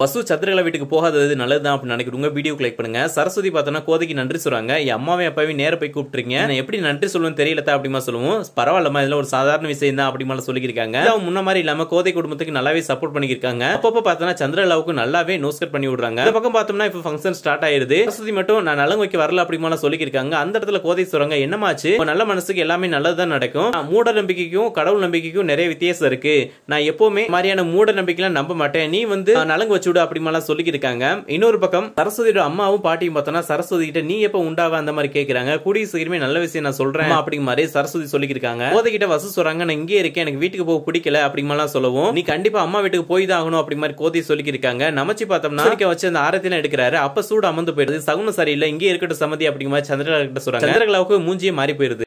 பசு சந்திரகலா வீட்டுக்கு போகாதது நல்லதுதான் அப்படின்னு நினைக்கிறவங்க வீடியோ லைக் பண்ணுங்க சரஸ்வதி பார்த்தோன்னா கோதைக்கு நன்றி சொல்றாங்க என் அம்மாவே அப்பாவே நேர போய் கூப்பிட்டுருங்க நான் எப்படி நன்றி சொல்லுவேன் தெரியல அப்படிமா சொல்லுவோம் பரவாயில்லமா இதெல்லாம் ஒரு சாதாரண விஷயம் தான் அப்படிமா சொல்லியிருக்காங்க அவங்க முன்ன மாதிரி இல்லாம கோதை குடும்பத்துக்கு நல்லாவே சப்போர்ட் பண்ணியிருக்காங்க அப்பப்போ பார்த்தோன்னா சந்திரகலாவுக்கு நல்லாவே நோஸ்கட் பண்ணி விடுறாங்க இந்த பக்கம் பார்த்தோம்னா இப்போ ஃபங்க்ஷன் ஸ்டார்ட் ஆயிருது சரஸ்வதி மட்டும் நான் நலங்கு வைக்க வரல அப்படிமா சொல்லியிருக்காங்க அந்த இடத்துல கோதை சொல்றாங்க என்னமாச்சு உன் நல்ல மனசுக்கு எல்லாமே நல்லதுதான் நடக்கும் ஆஹ் மூட நம்பிக்கைக்கும் கடவுள் நம்பிக்கைக்கும் நிறைய வித்தியாசம் இருக்கு நான் எப்பவுமே இந்த மாதிரியான மூட நம்பிக்கைலாம் நம்ப மாட்டேன் நீ வந்து ஆஹ் நலங்கு வச்சு விடு அப்படிமாலாம் சொல்லியிருக்காங்க இன்னொரு பக்கம் சரஸ்வதியோட அம்மாவும் பாட்டியும் பார்த்தோன்னா சரஸ்வதி கிட்ட நீ எப்ப உண்டாவ அந்த மாதிரி கேக்குறாங்க கூடிய சீக்கிரமே நல்ல விஷயம் நான் சொல்றேன் அம்மா அப்படிங்கிற மாதிரி சரஸ்வதி சொல்லியிருக்காங்க கோதை கிட்ட வசு சொல்றாங்க நான் இங்கே இருக்கேன் எனக்கு வீட்டுக்கு போக பிடிக்கல அப்படிமாலாம் சொல்லவும் நீ கண்டிப்பா அம்மா வீட்டுக்கு போய் தான் ஆகணும் அப்படி மாதிரி கோதை சொல்லியிருக்காங்க நமச்சி பார்த்தோம்னா சூரிக்க வச்சு அந்த ஆரத்திலாம் எடுக்கிறாரு அப்ப சூடு அமர்ந்து போயிருது சகுனம் சரியில்லை இங்கே இருக்கட்டும் சமதி அப்படிங்கிற மாதிரி சந்திரகலா கிட்ட சொல்றாங்க சந்திரகலாவுக்கு மூஞ்சியே மாறி போயிருது